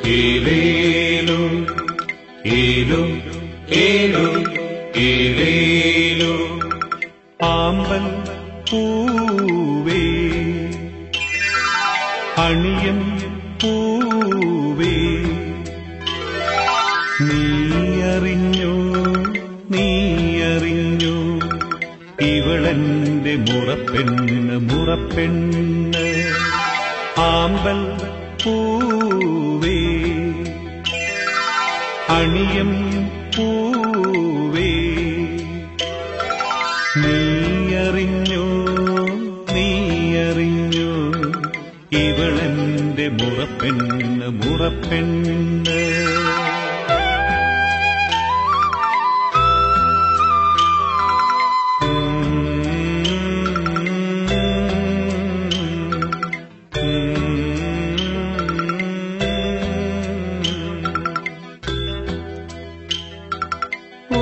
ഏലേലു ഏലു ഏലു ഏലേലു ആമ്പൽ പൂവേ അണിയൻ പൂവേ നീയറിഞ്ഞു നീയറിഞ്ഞു ഇവളെന്റെ മുറപ്പെണ്ണ് മുറപ്പെണ്ണ് ആമ്പൽ പൂവേ അണിയം പൂവേ നീയറിഞ്ഞു നീയറിഞ്ഞു ഇവളെന്റെ മുറപ്പെണ്ണ് മുറപ്പെണ്ണ് ഓ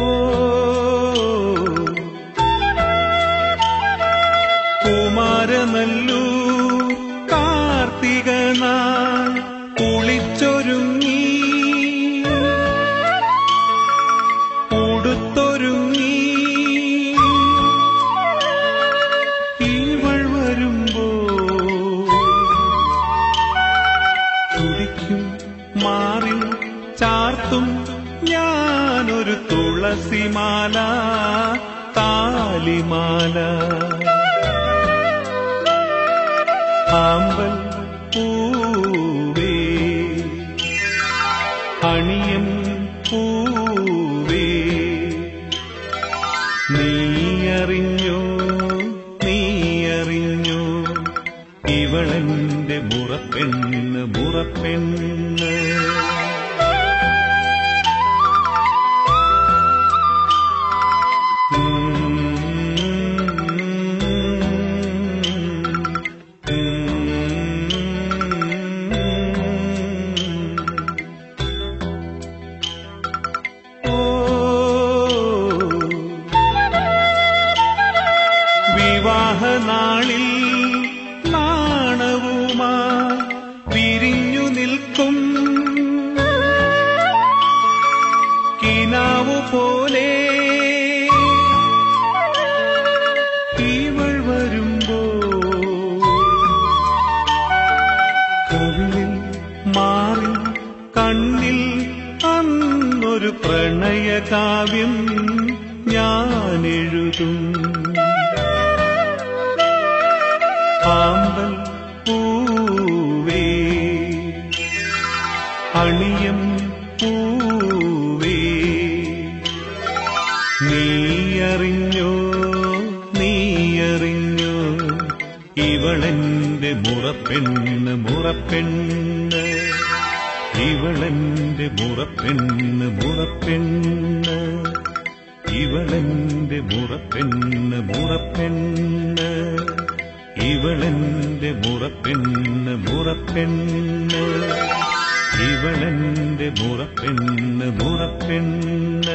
കുമാരനല്ലൂർ കാർത്തിക നാൾ കുളിച്ചൊരുങ്ങി ഉടുത്തൊരുങ്ങി ഇവൾ വരുമ്പോ തുടിക്കും മാറി ചാർത്തും ഞാനൊരു തുളസിമാല താലിമാല ആമ്പൽ പൂവേ അണിയൻ പൂവേ നീയറിഞ്ഞു നീയറിഞ്ഞു ഇവളെന്റെ മുറപ്പെണ്ണ് മുറപ്പെണ്ണ് ഓ വിവാഹനാളിൽ നാണവുമാ പിരിഞ്ഞു നിൽക്കും കിനാവു പോലെ ഇവൾ വരുമ്പോ കവിളിൽ മാറി കണ്ണിൽ അന്നൊരു പ്രണയകാവ്യം ഞാൻ എഴുതും ആമ്പൽ പൂവേ അണിയം പൂവേ നീയറിഞ്ഞോ നീയറിഞ്ഞോ ഇവളെന്റെ മുറപ്പെണ്ണ് മുറപ്പെണ്ണ് ഇവളെന്റെ മുറപ്പെണ്ണ് മുറപ്പെണ്ണ് ഇവളെന്റെ മുറപ്പെണ്ണ് മുറപ്പെണ്ണ് ഇവളെന്റെ മുറപ്പെണ്ണ് മുറപ്പെണ്ണ് ഇവളെന്റെ മുറപ്പെണ്ണ് മുറപ്പെണ്ണ്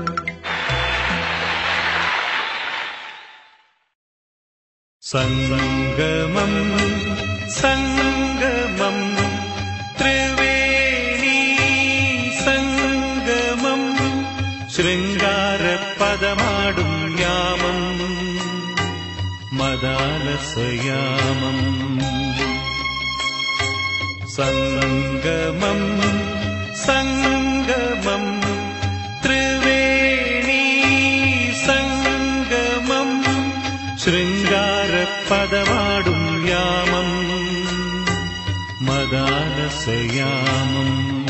സംഗമം സംഗമം ത്രിവേണി സംഗമം ശൃംഗാരപദമാടും യാമം മദാലസയാമം സംഗമം സംഗമം ത്രിവേണി സംഗമം ശൃംഗാരപദമാടും യാമം മദാലസയാമം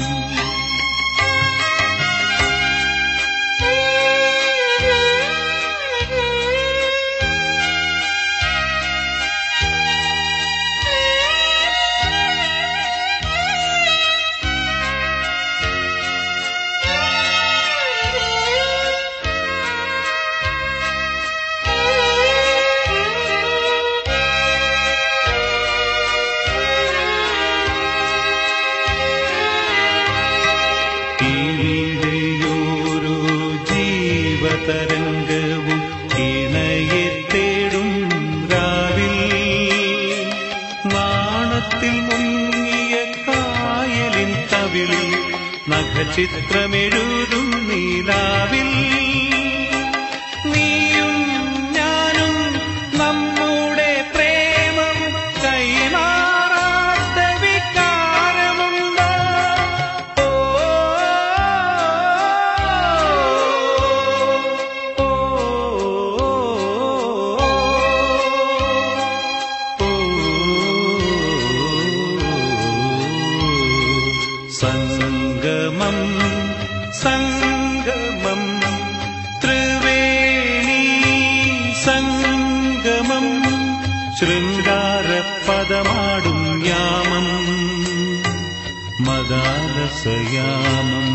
ഈയിടെയോരോ ജീവതരംഗവും ഇണയെ തേടും രാവിൽ നാണത്തിൽ മുങ്ങിയ കായലിൻ കവിൾ കവിളിൽ നഖചിത്രമെഴുതും നീലാവിൽ നീയും ഞാനും നമ്മുടെ പ്രേമം കൈമാറാത്ത വികാരമുണ്ടോ ഓ, ഓ, സംഗമം സംഗമം ത്രിവേണി സംഗമം ശൃംഗാരപദമാടും യാമം മദാലസയാമം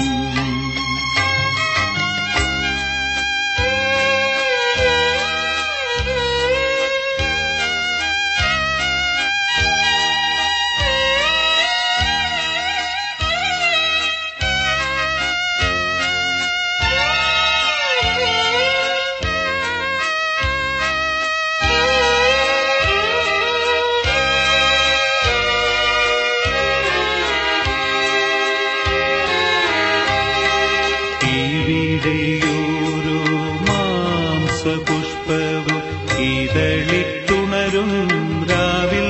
ഇവിടെയോരോ മാംസപുഷ്പവും ഇതളിട്ടുണരും രാവിൽ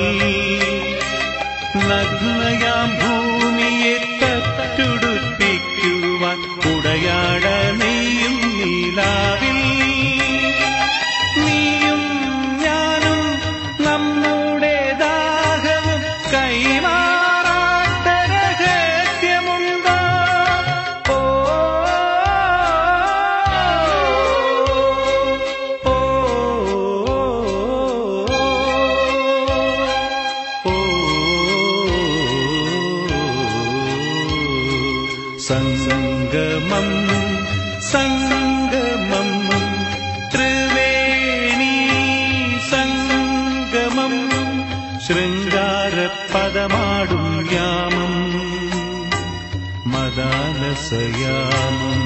നഗ്നയാം ഭൂമിയെ തട്ടുടുപ്പിക്കുവാൻ ഉടയാട നെയ്യും നീലാവിൽ നീയും ഞാനും നമ്മുടെ ദാഹവും കൈമാറാത്ത രഹസ്യമുണ്ടോ ഓ, ഓ, ഓ, സംഗമം സംഗമം ത്രിവേണി സംഗമം ശൃംഗാരപദമാടും യാമം മദാലസയാമം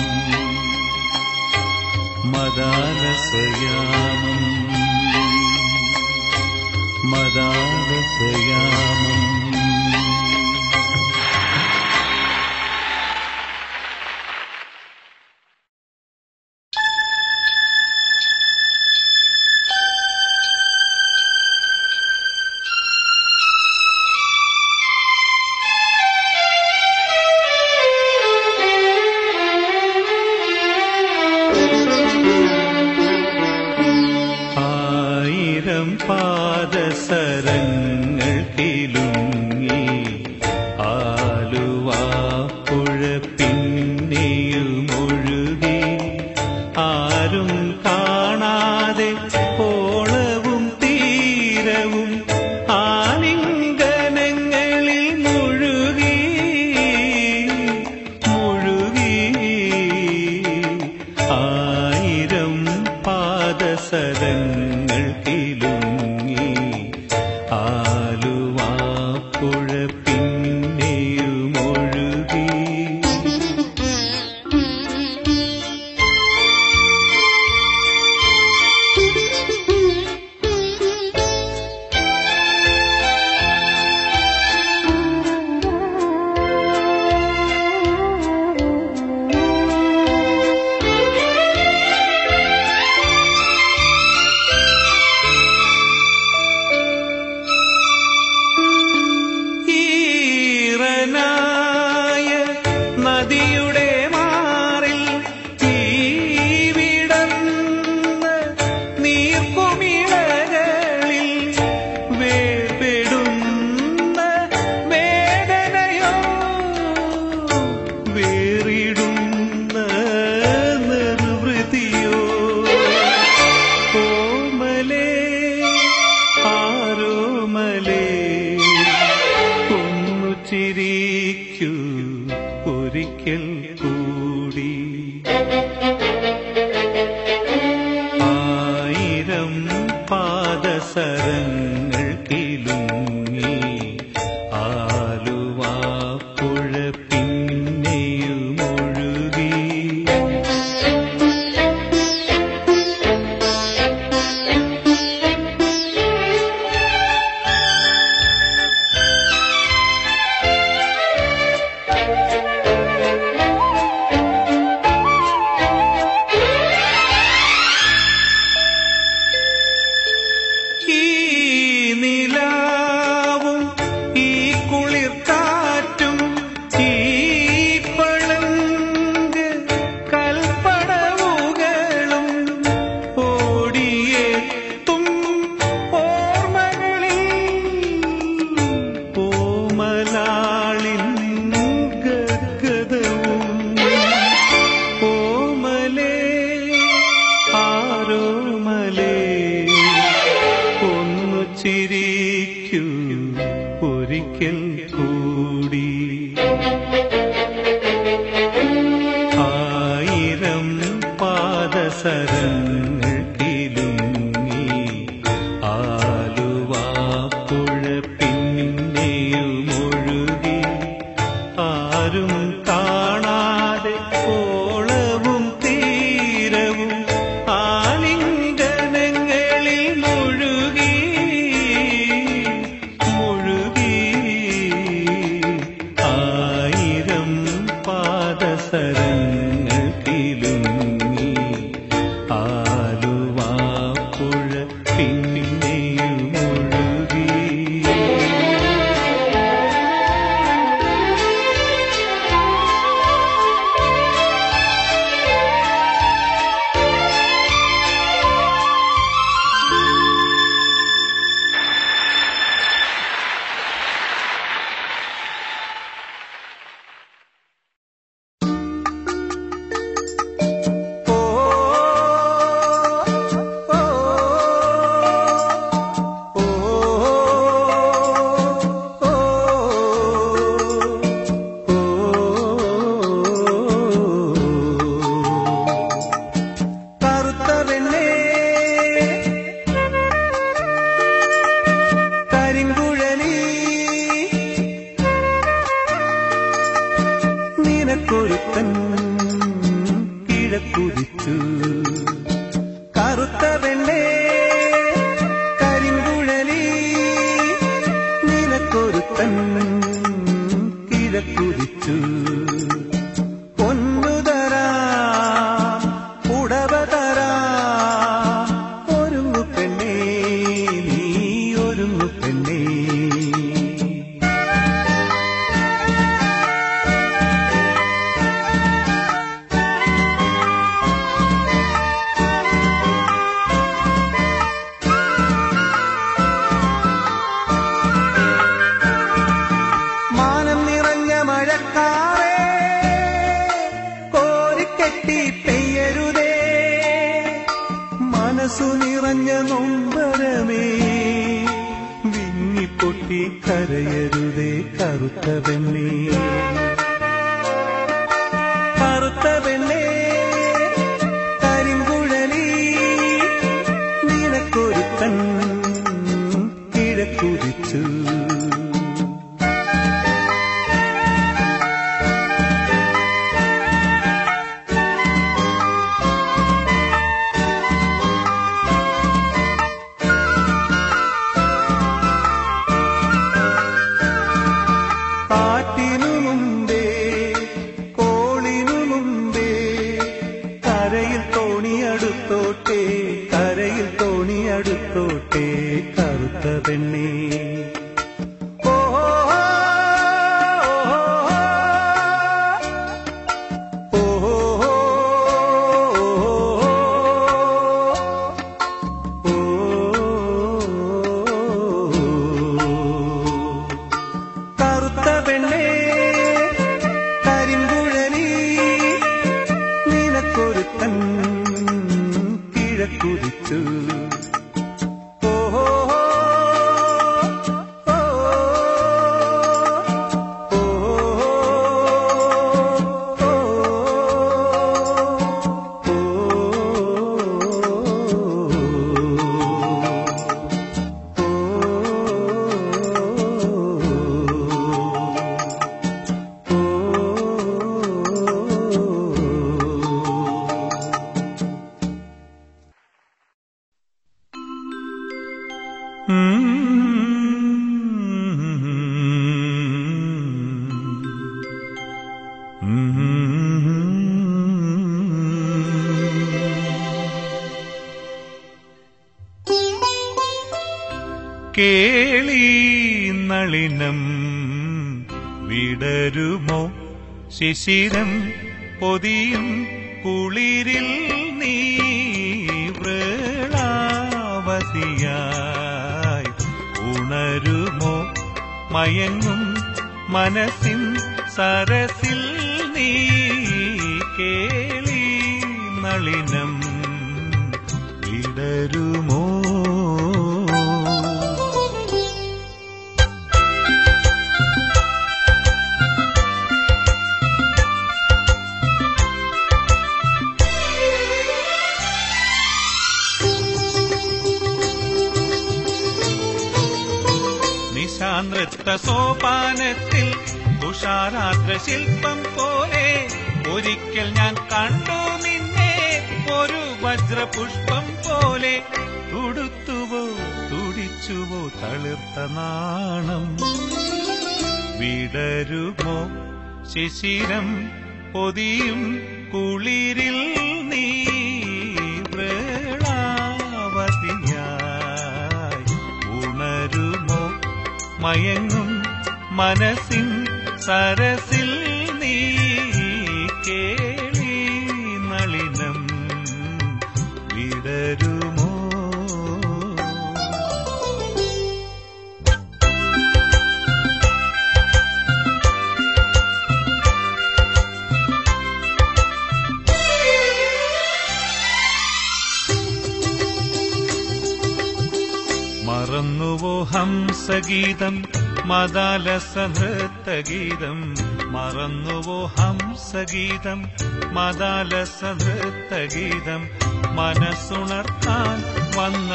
മദാലസയാമം മദാലസയാമം ആയിരം പാദസരങ്ങൾ കിലുങ്ങി ആലുവാ പുഴ പിന്നെയുമൊഴുകി ആരും കാണാതെ ഓളവും തീരവും ആലിംഗനങ്ങളിൽ മുഴുകി മുഴുകി ആയിരം പാദസരങ്ങൾ കിലുങ്ങി ആലുവാ പുഴ പിന്നെയുമൊഴുകി ഈറനായ നദിയുടെ മാറിൽ തീവിടന്ന് നീർക്കുമിളകളിൽ വേർപെടുന്ന വേദനയോ വേറിടുന്ന നിർവൃതിയോ കോമലേ ആരോമലേ ഒന്നു ചിരിക്കൂ ഒരിക്കൽ കൂടി ആയിരം പാദസരങ്ങൾ കിലുങ്ങി ആലുവാ പുഴ പിന്നെയുമൊഴുകി പാദസരങ്ങൾ കിലുങ്ങി ആലുവാപ്പുഴ പിന്നെയും ഒഴുകി ആരും കാണാതെ ഓളവും തീരവും ആലിംഗനങ്ങളിൽ മുഴുകി മുഴുകി ആയിരം പാദസരങ്ങൾ കിലുങ്ങി ആലുവാപ്പുഴ പിന്നെയും ഒഴുകി കറുത്തവെണ്ണേ കരിങ്കുഴലി നിനക്കൊരുത്തൻ കിഴക്കുതിച്ചു കറുത്തവെണ്ണേ കരിങ്കുഴലി നിനക്കൊരുത്തൻ കിഴക്കുതിച്ചു പൊന്നുതരാ ഉടവതരാ ഒരുങ്ങു പെണ്ണേ നീ ഒരുങ്ങു പെണ്ണേ മാനം നിറഞ്ഞ മഴക്കാറേ കോരിക്കെട്ടി പെയ്യരുതേ മനസ്സു നിറഞ്ഞ നൊമ്പരമേ വിങ്ങിപ്പൊട്ടി കരയരുതേ കറുത്ത പെണ്ണേ കറുത്ത പെണ്ണേ കരിങ്കുഴലി നിനക്കൊരുത്തൻ കിഴക്കുതിച്ചു കാറ്റിനു മുമ്പേ കോളിനു മുമ്പേ കരയിൽ തോണിയടുത്തോട്ടെ കരയിൽ തോണിയടുത്തോട്ടെ കറുത്ത പെണ്ണേ ഓ, ഓ, ഓ, കറുത്ത പെണ്ണേ കരിമ്പുഴലി നിനക്കൊരുത്തൻ കിഴക്കുതിച്ചു ഓ, ഓ, ഓ, കേളി നളിനം വിടരുമോ ശിശിരം പൊതിയും കുളിരിൽ നീ വ്രളാവതിയായി ഉണരുമോ മയങ്ങും മനസ്സിൻ സരസിൽ നീ കേളി നളിനം വിടരുമോ മനത്തിൽ തുഷാരാദ്ര ശില്പം പോലെ ഒരിക്കൽ ഞാൻ കണ്ടു നിന്നെ ഒരു വജ്രപുഷ്പം പോലെ തുടുത്തുവോ തുടിച്ചുവോ തളിർത്ത നാണം വിടരുമോ ശിശിരം പൊതിയും കുളിരിൽ നീ വ്രണാവതിയായി ഉണരുമോ മയങ്ങും മനസ്സിൻ സരസിൽ നീ കേളി നളിനം വിടരുമോ മറന്നുവോ ഹംസഗീതം മദാലസ നൃത്തഗീതം മറന്നുവോ ഹംസഗീതം മദാലസ നൃത്തഗീതം മനസ്സുണർത്താൻ വന്ന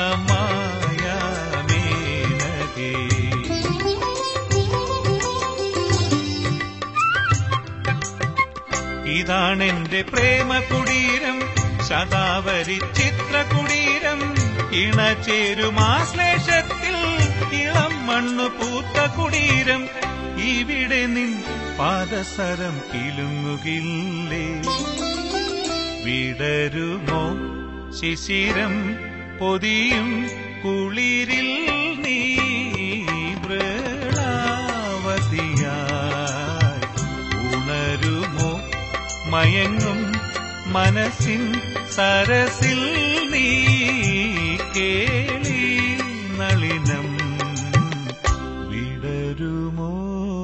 മായാമേനകേ ഇതാണെന്റെ പ്രേമ കുടീരം ശതാവരി ചിത്രകുടീരം ഇണചേരുമാശ്ലേഷത്തിൽ ഇളം മണ്ണു പൂത്ത കുടീരം ഇവിടെ നിൻ പാദസരം കിലുങ്ങുകില്ലേ വിടരുമോ ശിശിരം പൊതിയും കുളിരിൽ നീ വ്രണാവതിയായി ഉണരുമോ മയങ്ങും മനസ്സിൻ സരസിൽ നീ കേളി നളിനം വിടരുമോ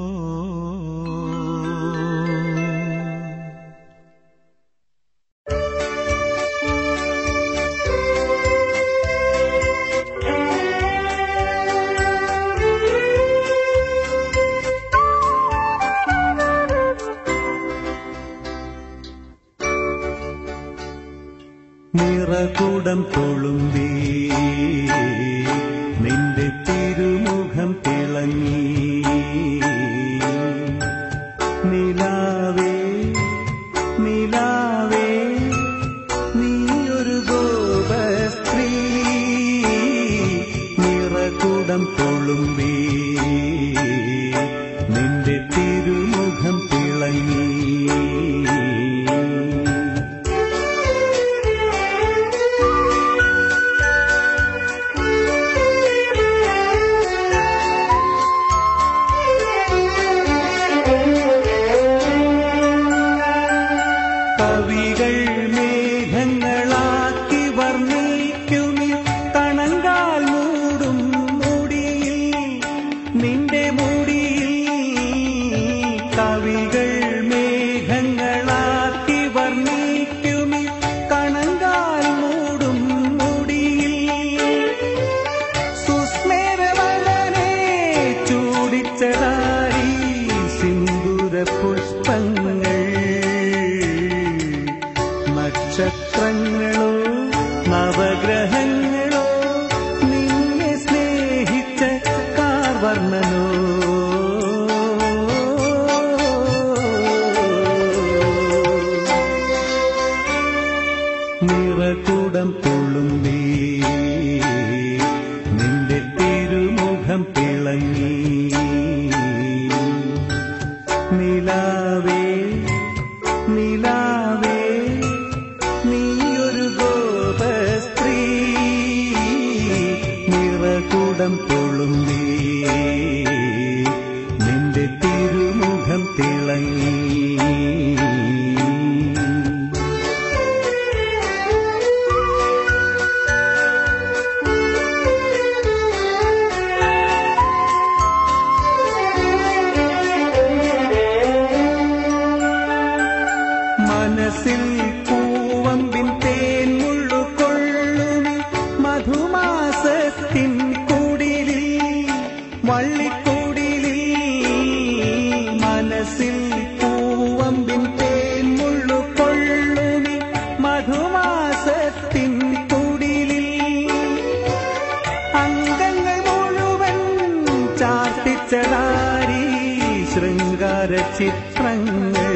നിറകുടം കൊളുമ്പി നിന്റെ തിരുമുഖം തിളങ്ങി നിലാവേ നിലാവേ നീയൊരു ഗോപസ്ത്രീ നിറകുടം കൊളുമ്പി നിന്റെ തിരുമുഖം തിളങ്ങി കവികൾ മേഘങ്ങളാക്കി വർണ്ണിക്കുമി കണങ്കാൽ മൂടും മുടിയിൽ നിന്റെ മുടിയിൽ കവികൾ മേഘങ്ങളാക്കി വർണ്ണിക്കുമി കണങ്കാൽ മൂടും മുടിയിൽ സുസ്മേരവളനെ ചൂടിച്ചതായി സിന്ദൂര പുഷ്പങ്ങൾ നക്ഷത്രങ്ങളോ നവഗ്രഹങ്ങളോ നിന്നെ സ്നേഹിച്ച കാർവർണ്ണനോ നിറകൂടം തുളുമ്പി നിന്റെ തിരുമുഖം തിളങ്ങി നിലാവേ നിലാവേ നീയൊരു ഗോപസ്ത്രീ നിറകൂടം തുളുമ്പി നിന്റെ തിരുമുഖം തിളങ്ങി മനസ്സിൽ പൂവമ്പിൻ തേൻ മുള്ളുകൊള്ളുമി മധുമാസത്തിൻ കുടിലിൽ വള്ളിക്കുടിലിൽ മനസ്സിൽ പൂവമ്പിൻ തേൻ മുള്ളുകൊള്ളുമി മധുമാസത്തിൻ കുടിലിൽ അംഗങ്ങൾ മുഴുവൻ ചാർത്തിച്ചതാരി നേത്രങ്ങൾ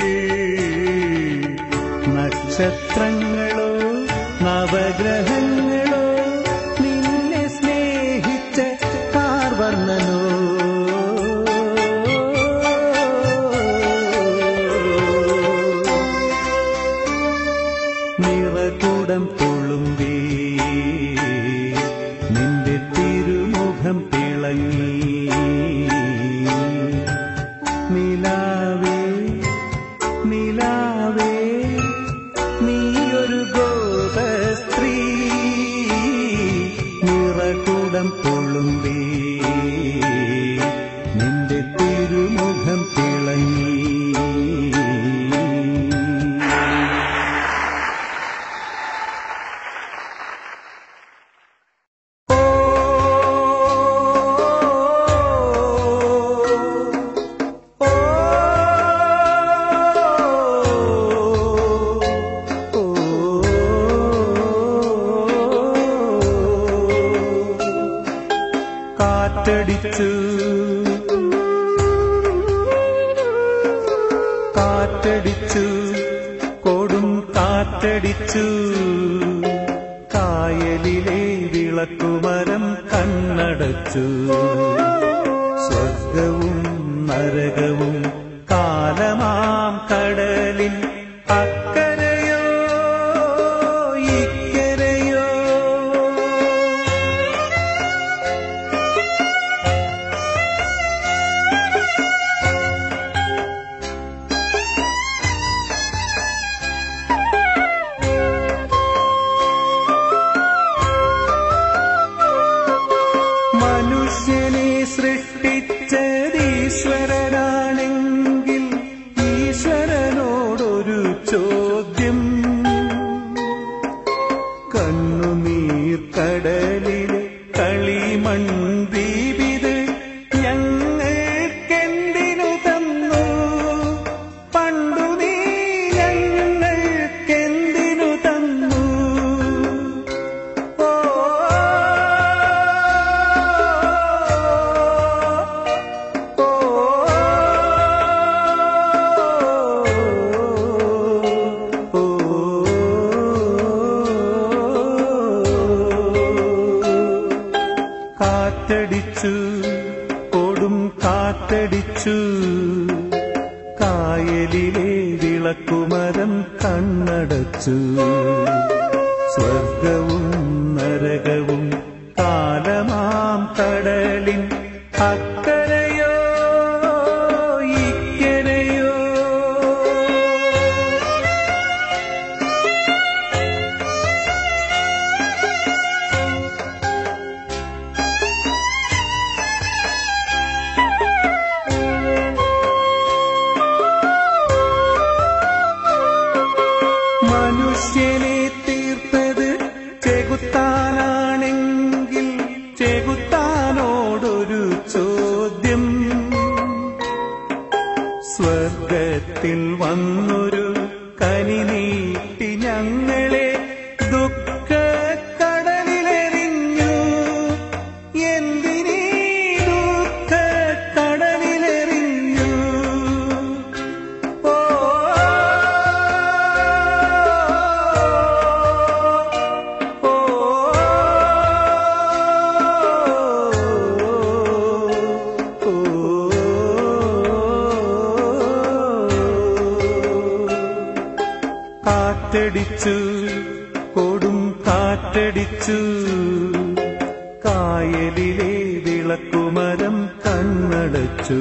നക്ഷത്രങ്ങളോ നവഗ്രഹങ്ങളോ നിന്നെ സ്നേഹിച്ച കാർവർണ്ണനോ നിറകൂടം തുളുമ്പി നിന്റെ തിരുമുഖം തിളങ്ങി നിലാവേ നിലാവേ നീയൊരു ഗോപസ്ത്രീ നിറകൂടം തുളുമ്പി നിന്റെ തിരുമുഖം തിളങ്ങി കാറ്റടിച്ചു കാറ്റടിച്ചു കൊടും കാറ്റടിച്ചു കായലിലെ വിളക്കുമരം കണ്ണടച്ചു സ്വർഗവും നരകവും കാലമാം കടലിൻ അക്കരയോ ഇക്കരയോ മനുഷ്യനെ സൃഷ്ടിച്ചതീശ്വരനാണെങ്കിൽ ഈശ്വരനോടൊരു ചോദ്യം കണ്ണുനീർ കടലിലെ കളിമൺ ദീപിത് ഞങ്ങൾക്കെന്തിനു തന്നു പണ്ടു നീ ഞങ്ങൾക്കെന്തിനു തന്നു ഓ ഓ കാറ്റടിച്ചു കൊടും കാറ്റടിച്ചു കായലിലെ വിളക്കുമരം കണ്ണടച്ചു സ്വർഗവും നരകവും കാലമാം കടലിൻ അക്കരയോ ഇക്കരയോ മനുഷ്യനെ തീർത്തത് ചെകുത്താനാണെങ്കിൽ ചെകുത്താനോടൊരു ചോദ്യം സ്വർഗത്തിൽ വന്നൊരു കനി നീട്ടി ഞങ്ങളെ ദുഃഖ കടലിലെറിഞ്ഞു എന്തിനീ ദുഃഖ കടലിലെറിഞ്ഞു ഓ ഓ കാറ്റടിച്ചു കൊടും കാറ്റടിച്ചു കായലിലെ വിളക്കുമരം കണ്ണടച്ചു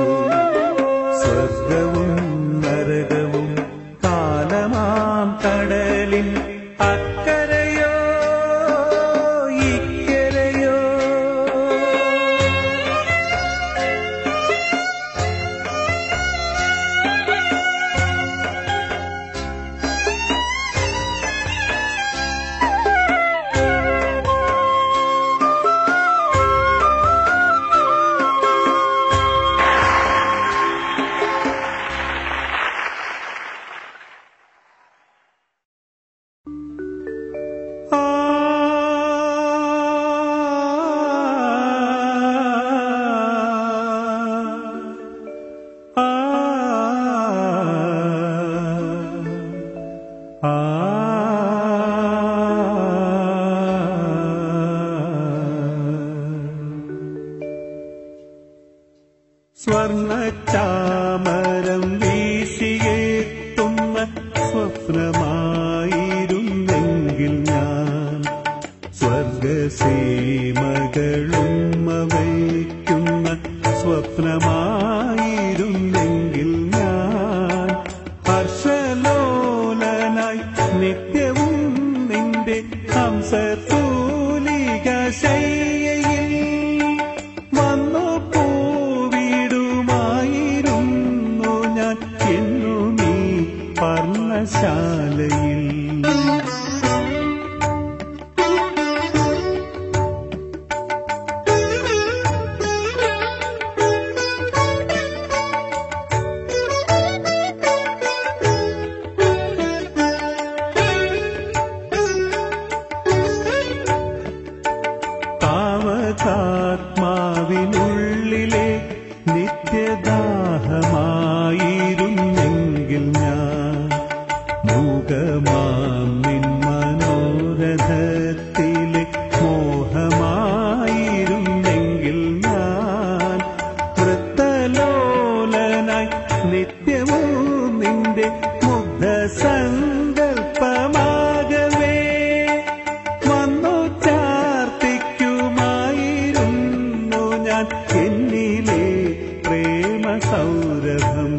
സ്വർഗവും നരകവും കാലമാം കടലിൻ അക്കരയോ ഇക്കരയോ പർണശാലയിൽ താവകാത്മാവിനുള്ളിലെ നിത്യദാഹമായിരുന്നെങ്കിൽ ഞാൻ മൂകമാം നിൻ മനോരഥത്തിലെ മോഹമായിരുന്നെങ്കിൽ ഞാൻ വൃത്തലോലനായി നിത്യവും നിന്റെ മുഗ്ധ സങ്കൽപ്പമാകവേ വന്നു ചാർത്തിക്കുമായിരുന്നു ഞാൻ എന്നിലെ പ്രേമ സൗരഭം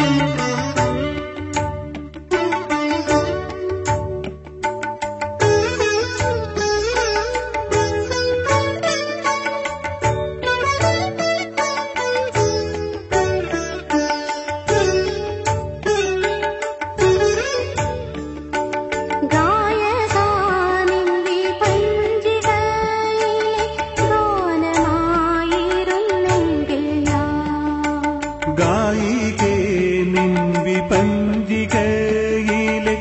ഗായകാനിന്റെ പഞ്ചികയിലെ ഗാനമായിരുന്നെങ്കിൽ ഞാൻ ഗായികേ നിൻവി പഞ്ചികയിലെ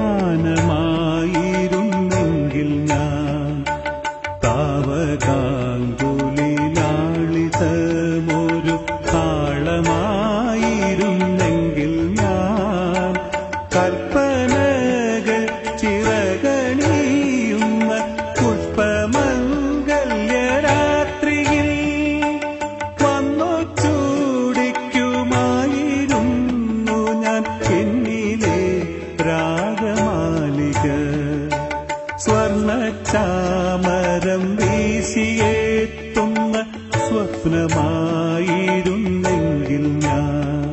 ഗാനമായിരുന്നെങ്കിൽ ഞാൻ താവകാങ്കുലിലാളിതമൊരു താളമായിരുന്നെങ്കിൽ ഞാൻ കൽപ്പനകൾ ചിറകണിയുന്ന പുഷ്പമംഗല്യരാത്രിയിൽ വന്നു ചൂടിക്കുമായിരുന്നു ഞാൻ എന്നിലെ രാഗമാലിക സ്വർണച്ചാമരം വീശിയെത്തുന്ന സ്വപ്നമായിരുന്നെങ്കിൽ ഞാൻ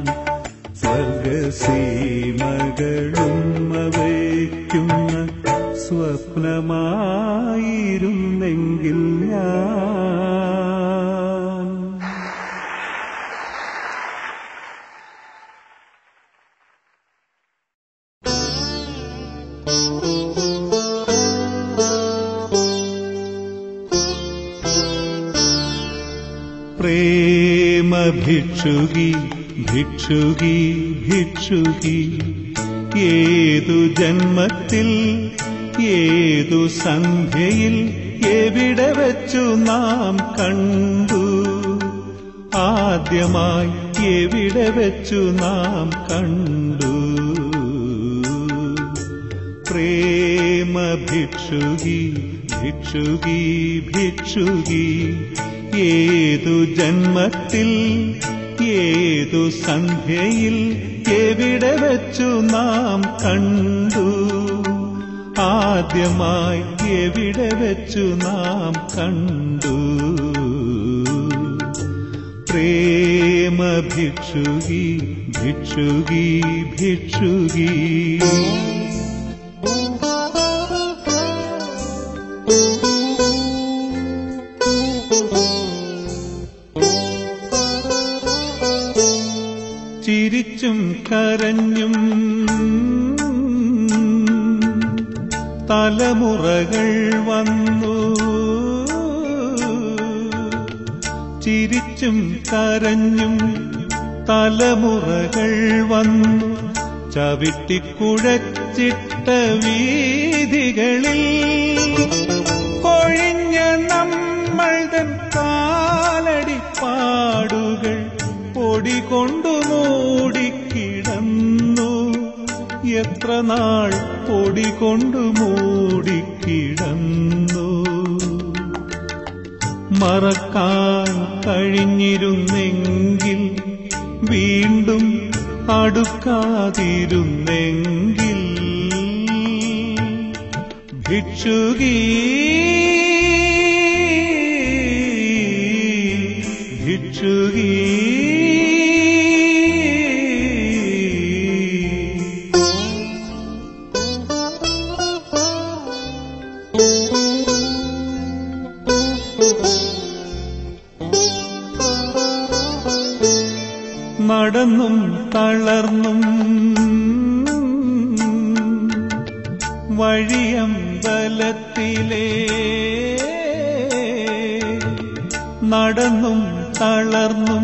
സ്വർഗസീമകളും വയ്ക്കുന്ന സ്വപ്നമായിരുന്നെങ്കിൽ ഞാൻ പ്രേമ ഭിക്ഷുകി ഭിക്ഷുകി ഭിക്ഷുകി ഏതു ജന്മത്തിൽ ഏതു സന്ധ്യയിൽ എവിടെ വെച്ചു നാം കണ്ടു ആദ്യമായി എവിടെ വെച്ചു നാം കണ്ടു പ്രേമ ഭിക്ഷുകി ഭിക്ഷുകി ഭിക്ഷുകി ഏതു ജന്മത്തിൽ ഏതു സന്ധ്യയിൽ എവിടെ വെച്ചു നാം കണ്ടു ആദ്യമായി എവിടെ വെച്ചു നാം കണ്ടു പ്രേമ ഭിക്ഷുകി ഭിക്ഷുകി ഭിക്ഷുകി ചിരിച്ചും കരഞ്ഞും തലമുറകൾ വന്നു ചിരിച്ചും കരഞ്ഞും തലമുറകൾ വന്നു ചവിട്ടിക്കുഴച്ചിട്ട വീതികളിൽ കൊഴിഞ്ഞ നമ്മൾ തൻ കാലടിപ്പാടുകൾ പൊടി കൊണ്ടു മൂടിക്കിടന്നു എത്ര നാൾ പൊടി കൊണ്ടു മൂടിക്കിടന്നു മറക്കാൻ കഴിഞ്ഞിരുന്നെങ്കിൽ വീണ്ടും അടുക്കാതിരുന്നെങ്കിൽ ഭിക്ഷുകീ ഭിക്ഷുകീ നടന്നും തളർന്നും വഴിയമ്പലത്തിലെ നടന്നും തളർന്നും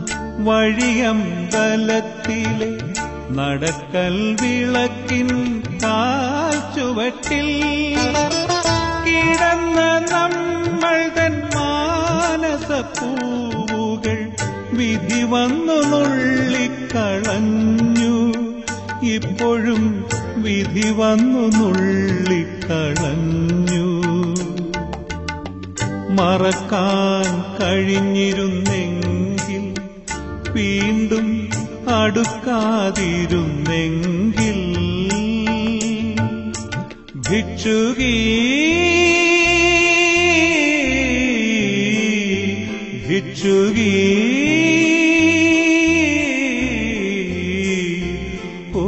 വഴിയമ്പലത്തിലെ നടക്കൽ വിളക്കിൻ കാൽ ചുവട്ടിൽ കിടന്ന നമ്മൾ തൻ മാനസപ്പൂവുകൾ വിധി വന്നു നുള്ളിക്കളഞ്ഞു ഇപ്പോഴും വിധി വന്നു നുള്ളിക്കളഞ്ഞു മറക്കാൻ കഴിഞ്ഞിരുന്നെങ്കിൽ വീണ്ടും അടുക്കാതിരുന്നെങ്കിൽ ഭിക്ഷുകീ ഭിക്ഷുകീ ഓ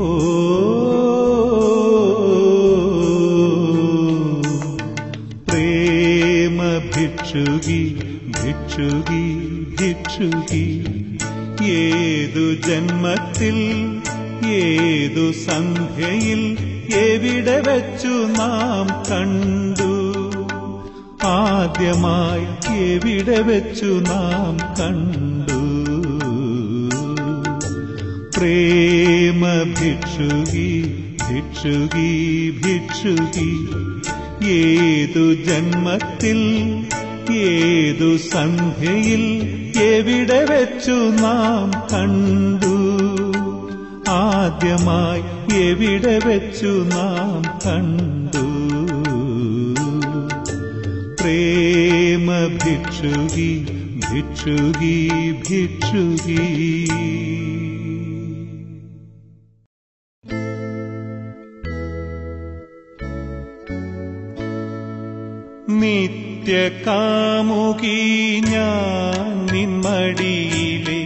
പ്രേമ ഭിക്ഷുകി ഭിക്ഷുകി ഭിക്ഷുകി ഏതു ജന്മത്തിൽ ഏതു സന്ധ്യയിൽ എവിടെ വെച്ചു നാം കണ്ടു ആദ്യമായി എവിടെ വെച്ചു നാം കണ്ടു പ്രേമ ഭിക്ഷുകി ഭിക്ഷുകി ഭിക്ഷുകി ഏതു ജന്മത്തിൽ ഏതു സന്ധ്യയിൽ എവിടെ വെച്ചു നാം കണ്ടു ആദ്യമായി എവിടെ വെച്ചു നാം കണ്ടു പ്രേമ ഭിക്ഷുകി ഭിക്ഷുകി ഭിക്ഷുകി നിത്യകാമുകി ഞാൻ നിന്മടിയിലെ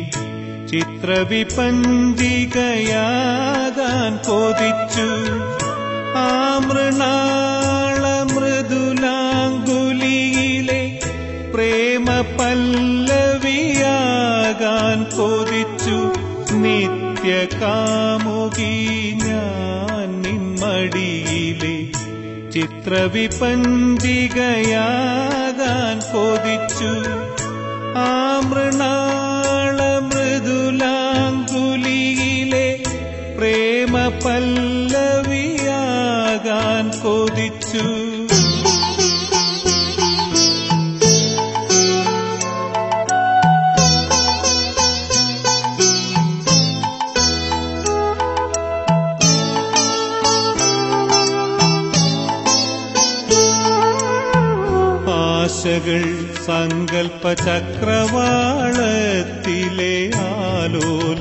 ചിത്രവിപഞ്ചികയാകാൻ കൊതിച്ചു ആ മൃണാള മൃദുലാങ്കുലിയിലെ പ്രേമ പല്ലവിയാകാൻ കൊതിച്ചു നിത്യകാമുകി ഞാൻ നിന്മടിയിലെ ചിത്രവിപഞ്ചികയാകാൻ കൊതിച്ചു ആ മൃണാള മൃദുലാങ്കുലിയിലെ പ്രേമ പല്ലവിയാകാൻ കൊതിച്ചു ആശകൾ സങ്കൽപ്പ ചക്രവാളത്തിലെ ആലോല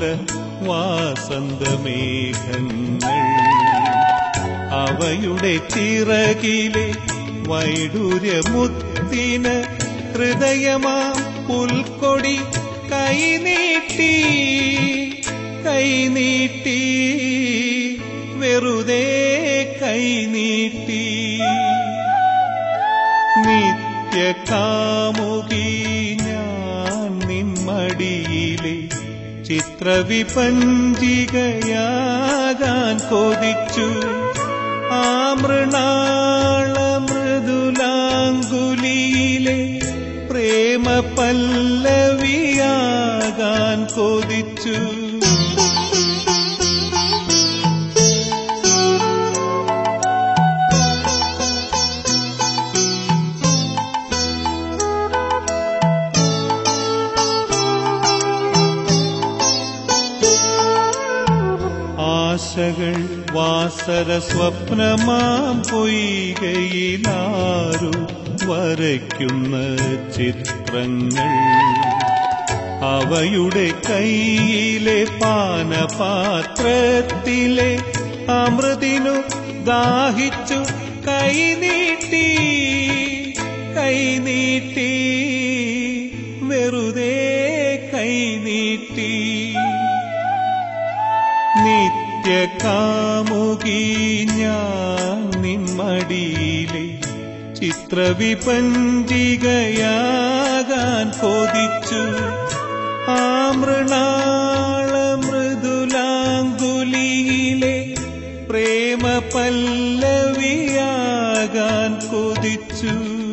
വാസന്തമേഘങ്ങൾ അവയുടെ ചിറകിലെ വൈഡൂര്യമുത്തിന് ഹൃദയമാ പുൽക്കൊടി കൈനീട്ടി കൈനീട്ടി വെറുതെ കൈനീട്ടി നിത്യകാമുകി ഞാൻ നിന്മടിയിലെ ചിത്രവിപഞ്ചികയാകാൻ കൊതിച്ചു ആ മൃണാള മൃദുലാങ്കുലിയിലെ പ്രേമ പല്ലവിയാകാൻ കൊതിച്ചു ആശകൾ വാസര സ്വപ്നമാം പൊയ്കയിലാരു വരയ്ക്കുന്ന ചിത്രങ്ങൾ അവയുടെ കയ്യിലെ പാനപാത്രത്തിലെ അമൃതിനു ദാഹിച്ചു കൈനീട്ടി കൈനീട്ടി വെറുതെ കൈനീട്ടി നിത്യകാമുകി ഞാൻ നിന്മടിയിലെ ചിത്രവിപഞ്ചികയാകാൻ കൊതിച്ചു ആ മൃണാള മൃദുലാങ്കുലിയിലെ പ്രേമ പല്ലവിയാകാൻ കൊതിച്ചു